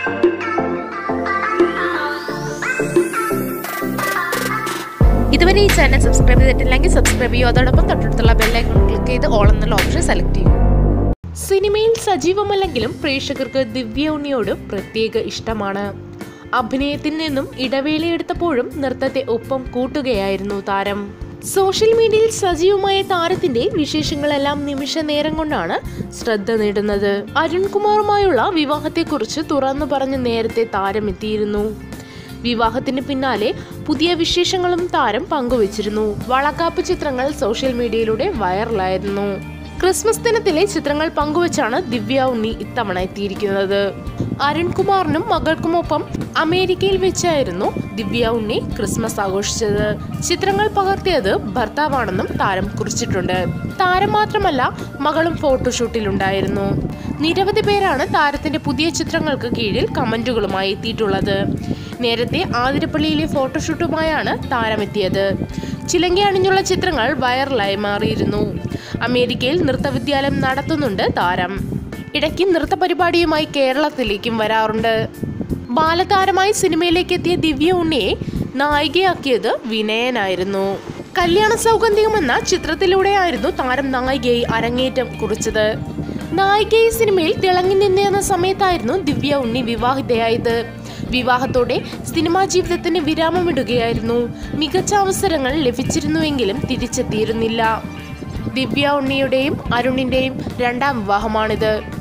ഇതുവരെ ഈ channel subscribe ചെയ്തിട്ടില്ലെങ്കിൽ സബ്സ്ക്രൈബ് ചെയ്യൂ അതോടൊപ്പം തൊട്ടടുത്തുള്ള ബെല്ലൈക്കൺ ക്ലിക്ക് ചെയ്ത് ഓൾ എന്നുള്ള ഓപ്ഷൻ സെലക്ട് ചെയ്യൂ സിനിമയിൽ സജീവമല്ലെങ്കിലും പ്രേക്ഷകർക്ക് ദിവ്യ ഉണ്ണിയോട് പ്രത്യേക ഇഷ്ടമാണ് അഭിനയത്തിൽ നിന്നും ഇടവേളയെടുത്തപ്പോഴും നൃത്തത്തെ ഒപ്പം കൂട്ടുകയായിരുന്നു താരം സോഷ്യൽ മീഡിയയിൽ സജീവമായ താരത്തിന്റെ വിശേഷങ്ങളെല്ലാം നിമിഷ നേരം കൊണ്ടാണ് ശ്രദ്ധ നേടുന്നത് അരുൺകുമാറുമായുള്ള വിവാഹത്തെക്കുറിച്ച് തുറന്നു പറഞ്ഞ് നേരത്തെ താരം എത്തിയിരുന്നു വിവാഹത്തിന് പിന്നാലെ പുതിയ വിശേഷങ്ങളും താരം പങ്കുവച്ചിരുന്നു വളക്കാപ്പ് ചിത്രങ്ങൾ സോഷ്യൽ മീഡിയയിലൂടെ വൈറലായിരുന്നു ക്രിസ്മസ് ദിനത്തിലെ ചിത്രങ്ങൾ പങ്കുവച്ചാണ് ദിവ്യ ഉണ്ണി ഇത്തവണ എത്തിയിരിക്കുന്നത് അരുൺകുമാറിനും മകൾക്കുമൊപ്പം അമേരിക്കയിൽ വെച്ചായിരുന്നു ദിവ്യ ഉണ്ണി ക്രിസ്മസ് ആഘോഷിച്ചത് ചിത്രങ്ങൾ പകർത്തിയത് ഭർത്താവാണെന്നും താരം കുറിച്ചിട്ടുണ്ട് താരം മാത്രമല്ല മകളും ഫോട്ടോഷൂട്ടിലുണ്ടായിരുന്നു നിരവധി പേരാണ് താരത്തിന്റെ പുതിയ ചിത്രങ്ങൾക്ക് കീഴിൽ കമന്റുകളുമായി എത്തിയിട്ടുള്ളത് നേരത്തെ ആതിരപ്പള്ളിയിലെ ഫോട്ടോഷൂട്ടുമായാണ് താരമെത്തിയത് ചിലങ്ക അണിഞ്ഞുള്ള ചിത്രങ്ങൾ വൈറലായി മാറിയിരുന്നു അമേരിക്കയിൽ നൃത്തവിദ്യാലയം നടത്തുന്നുണ്ട് താരം ഇടയ്ക്ക് നൃത്ത പരിപാടിയുമായി കേരളത്തിലേക്കും വരാറുണ്ട് ബാലതാരമായി സിനിമയിലേക്ക് എത്തിയ ദിവ്യ ഉണ്ണിയെ നായികയാക്കിയത് വിനയനായിരുന്നു കല്യാണ സൗഗന്ധികം എന്ന ചിത്രത്തിലൂടെയായിരുന്നു താരം നായികയായി അരങ്ങേറ്റം കുറിച്ചത് നായികയെ സിനിമയിൽ തിളങ്ങി നിന്നിരുന്ന സമയത്തായിരുന്നു ദിവ്യ ഉണ്ണി വിവാഹിതയായത് വിവാഹത്തോടെ സിനിമാ ജീവിതത്തിന് വിരാമമിടുകയായിരുന്നു മികച്ച അവസരങ്ങൾ ലഭിച്ചിരുന്നുവെങ്കിലും തിരിച്ചെത്തിയിരുന്നില്ല ദിവ്യ ഉണ്ണിയുടെയും അരുണിന്റെയും രണ്ടാം വിവാഹമാണിത്